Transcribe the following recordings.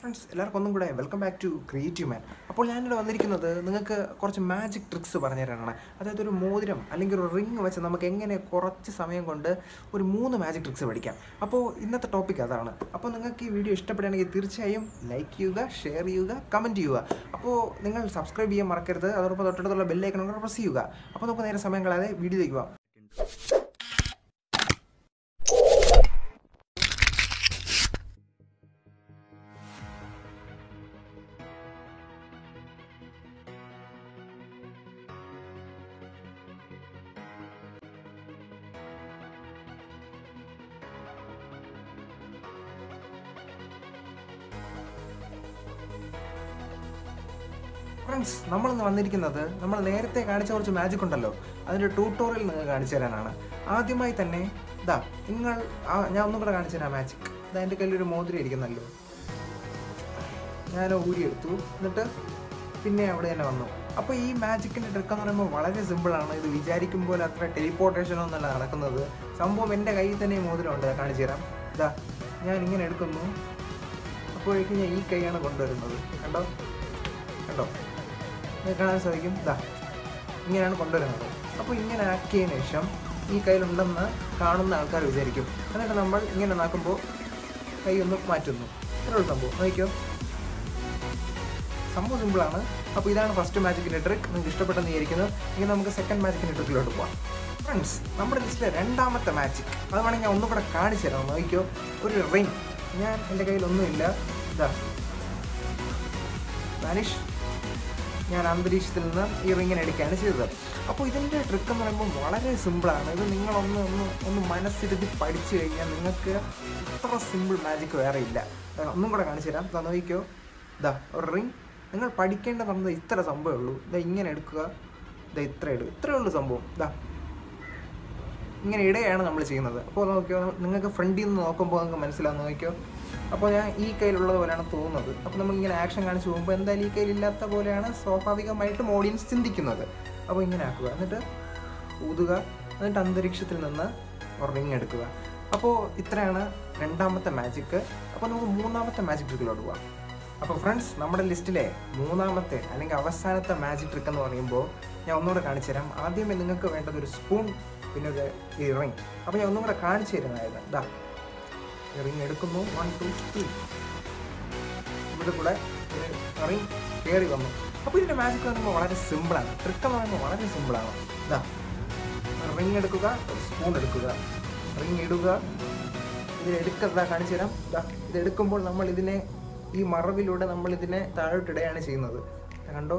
friends എല്ലാവർക്കും ഒന്നും കൂടെ welcome back to creative man അപ്പോൾ ഞാനിവിടെ വന്നിരിക്കുന്നത് നിങ്ങൾക്ക് കുറച്ച് മാജിക് ട്രിക്സ് പറഞ്ഞു തരാനാണ് അതായത് ഒരു മോതിരം അല്ലെങ്കിൽ ഒരു റിങ് വെച്ച് നമുക്ക് എങ്ങനെ കുറച്ച് സമയം കൊണ്ട് ഒരു മൂന്ന് മാജിക് ട്രിക്സ് പഠിക്കാം അപ്പോൾ ഇന്നത്തെ ടോപ്പിക് അതാണ് അപ്പോൾ നിങ്ങൾക്ക് ഈ വീഡിയോ ഇഷ്ടപ്പെടുകയാണെങ്കിൽ തീർച്ചയായും ലൈക്ക് ചെയ്യുക ഷെയർ ചെയ്യുക കമൻറ്റ് ചെയ്യുക അപ്പോൾ നിങ്ങൾ സബ്സ്ക്രൈബ് ചെയ്യാൻ മറക്കരുത് അതോടൊപ്പം തൊട്ടടുത്തുള്ള ബെല്ലൈക്കൺ കൂടെ പ്രസ് ചെയ്യുക അപ്പോൾ നമുക്ക് നേരെ സമയം കളയാതെ വീഡിയോയിലേക്ക് പോകാം ഫ്രണ്ട്സ് നമ്മളിന്ന് വന്നിരിക്കുന്നത് നമ്മൾ നേരത്തെ കാണിച്ച കുറച്ച് മാജിക് ഉണ്ടല്ലോ അതിൻ്റെ ട്യൂട്ടോറിയൽ നിങ്ങൾക്ക് കാണിച്ചു തരാനാണ് ആദ്യമായി തന്നെ ഇതാ നിങ്ങൾ ആ ഞാൻ ഒന്നും കൂടെ കാണിച്ചു തരാം മാജിക് ഇതാ എൻ്റെ കയ്യിൽ ഒരു മോതിരം ഇരിക്കുന്നല്ലോ ഞാൻ ഊരിയെടുത്തു എന്നിട്ട് പിന്നെ അവിടെ തന്നെ വന്നു അപ്പോൾ ഈ മാജിക്കിൻ്റെ ട്രിക്ക് എന്ന് പറയുമ്പോൾ വളരെ സിമ്പിളാണ് ഇത് വിചാരിക്കും പോലെ അത്ര ടെലിപ്പോർട്ടേഷനോ ഒന്നല്ല നടക്കുന്നത് സംഭവം എൻ്റെ കയ്യിൽ തന്നെ ഈ മോതിരം ഉണ്ട് കാണിച്ചു തരാം ഇതാ ഞാൻ ഇങ്ങനെ എടുക്കുന്നു അപ്പോഴേക്കും ഞാൻ ഈ കൈയാണ് കൊണ്ടുവരുന്നത് കണ്ടോ കണ്ടോ നിങ്ങൾക്ക് കാണാൻ സാധിക്കും ഇതാ ഇങ്ങനെയാണ് കൊണ്ടുവരുന്നത് അപ്പോൾ ഇങ്ങനെ ആക്കിയതിന് ശേഷം ഈ കയ്യിലുണ്ടെന്ന് കാണുന്ന ആൾക്കാർ വിചാരിക്കും എന്നിട്ട് നമ്മൾ ഇങ്ങനെ നാക്കുമ്പോൾ കൈ ഒന്ന് മാറ്റുന്നു ഇത്രയുള്ള സംഭവം നോക്കിയോ സംഭവം സിമ്പിളാണ് അപ്പോൾ ഇതാണ് ഫസ്റ്റ് മാജിക്കിൻ്റെ ട്രിക്ക് നിങ്ങൾക്ക് ഇഷ്ടപ്പെട്ടെന്ന് വിചാരിക്കുന്നു ഇനി നമുക്ക് സെക്കൻഡ് മാജിക്കിൻ്റെ ട്രിക്കിലോട്ട് പോകാം ഫ്രണ്ട്സ് നമ്മുടെ ലിസ്റ്റിലെ രണ്ടാമത്തെ മാജിക് അത് വേണമെങ്കിൽ ഞാൻ ഒന്നും കൂടെ കാണിച്ചു തരാം നോക്കിയോ ഒരു റിങ് ഞാൻ എൻ്റെ കയ്യിൽ ഒന്നുമില്ല ഇതാ വാനിഷ് ഞാൻ അന്തരീക്ഷത്തിൽ നിന്ന് ഈ റിങ്ങിനെ എടുക്കുകയാണ് ചെയ്തത് അപ്പോൾ ഇതിൻ്റെ ട്രിക്ക് എന്ന് പറയുമ്പോൾ വളരെ സിമ്പിളാണ് ഇത് നിങ്ങളൊന്ന് ഒന്ന് ഒന്ന് മനസ്സിരുത്തി പഠിച്ചു കഴിഞ്ഞാൽ നിങ്ങൾക്ക് ഇത്ര സിമ്പിൾ മാജിക് വേറെ ഇല്ല ദാ ഒന്നും കൂടെ കാണിച്ചു തരാം ഇതാ നോക്കിക്കോ ഇതാ ഒരു റിങ് നിങ്ങൾ പഠിക്കേണ്ടത് പറഞ്ഞത് ഇത്ര സംഭവമേ ഉള്ളൂ ഇതാ ഇങ്ങനെ എടുക്കുക ഇതാ ഇത്ര ഇടുക ഇത്രയേ ഉള്ളൂ സംഭവം ഇതാ ഇങ്ങനെ ഇടുകയാണ് നമ്മൾ ചെയ്യുന്നത് അപ്പോൾ നോക്കിയോ നിങ്ങൾക്ക് ഫ്രണ്ടിൽ നിന്ന് നോക്കുമ്പോൾ നിങ്ങൾക്ക് മനസ്സിലാവും നോക്കിയോ അപ്പോൾ ഞാൻ ഈ കയ്യിലുള്ളത് പോലെയാണ് തോന്നുന്നത് അപ്പോൾ നമ്മളിങ്ങനെ ആക്ഷൻ കാണിച്ച് പോകുമ്പോൾ എന്തായാലും ഈ കയ്യിലില്ലാത്ത പോലെയാണ് സ്വാഭാവികമായിട്ടും ഓഡിയൻസ് ചിന്തിക്കുന്നത് അപ്പോൾ ഇങ്ങനെ ആക്കുക എന്നിട്ട് ഊതുക എന്നിട്ട് അന്തരീക്ഷത്തിൽ നിന്ന് റിങ് എടുക്കുക അപ്പോൾ ഇത്രയാണ് രണ്ടാമത്തെ മാജിക്ക് അപ്പോൾ നമുക്ക് മൂന്നാമത്തെ മാജിക് ട്രിക്കിലോട്ട് പോകാം അപ്പോൾ ഫ്രണ്ട്സ് നമ്മുടെ ലിസ്റ്റിലെ മൂന്നാമത്തെ അല്ലെങ്കിൽ അവസാനത്തെ മാജിക് ട്രിക്ക് എന്ന് പറയുമ്പോൾ ഞാൻ ഒന്നുകൂടെ കാണിച്ചു തരാം ആദ്യമേ നിങ്ങൾക്ക് വേണ്ടത് ഒരു സ്പൂൺ പിന്നെ ഒരു ഈ റിങ് അപ്പോൾ ഞാൻ ഒന്നും കൂടെ കാണിച്ചു തരുന്നതായിരുന്നു ഇതാ റിങ് എടുക്കുന്നു വൺ ടു ത്രീ ഇവിടെ കൂടെ റിങ് കയറി വന്നു അപ്പോൾ ഇതിൻ്റെ മാജിക് പറയുമ്പോൾ വളരെ സിമ്പിളാണ് ട്രിക്ക് എന്ന് പറയുമ്പോൾ വളരെ സിമ്പിളാണ് ഇതാ റിങ് എടുക്കുക സ്പൂൺ എടുക്കുക റിങ് ഇടുക ഇത് എടുക്കുക കാണിച്ചു തരാം ഇതാ ഇത് എടുക്കുമ്പോൾ നമ്മൾ ഇതിനെ ഈ മറവിലൂടെ നമ്മൾ ഇതിനെ താഴോട്ടിടുകയാണ് ചെയ്യുന്നത് കണ്ടോ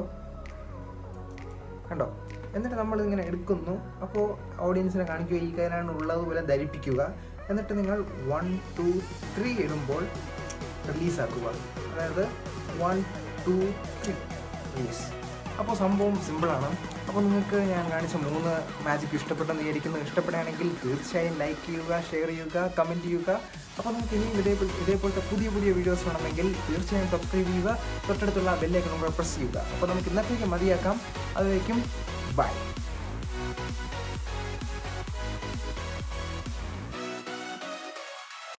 കണ്ടോ എന്നിട്ട് നമ്മൾ ഇങ്ങനെ എടുക്കുന്നു അപ്പോൾ ഓഡിയൻസിനെ കാണിക്കുക ഈ കയ്യിലാണ് ഉള്ളതുപോലെ ധരിപ്പിക്കുക എന്നിട്ട് നിങ്ങൾ വൺ ടു ത്രീ ഇടുമ്പോൾ റിലീസാക്കുക അതായത് വൺ ടു ത്രീ റിലീസ് അപ്പോൾ സംഭവം സിമ്പിളാണ് അപ്പോൾ നിങ്ങൾക്ക് ഞാൻ കാണിച്ച മൂന്ന് മാജിക് ഇഷ്ടപ്പെട്ടെന്ന് വിചാരിക്കുന്നു ഇഷ്ടപ്പെടുകയാണെങ്കിൽ തീർച്ചയായും ലൈക്ക് ചെയ്യുക ഷെയർ ചെയ്യുക കമൻറ്റ് ചെയ്യുക അപ്പോൾ നമുക്ക് ഇനിയും ഇതേ ഇതേപോലത്തെ പുതിയ പുതിയ വീഡിയോസ് വേണമെങ്കിൽ തീർച്ചയായും സബ്സ്ക്രൈബ് ചെയ്യുക തൊട്ടടുത്തുള്ള ബെല്ലൈക്കൺ കൂടെ പ്രസ് ചെയ്യുക അപ്പോൾ നമുക്ക് ഇന്നത്തേക്ക് മതിയാക്കാം അതുവരേക്കും ബൈ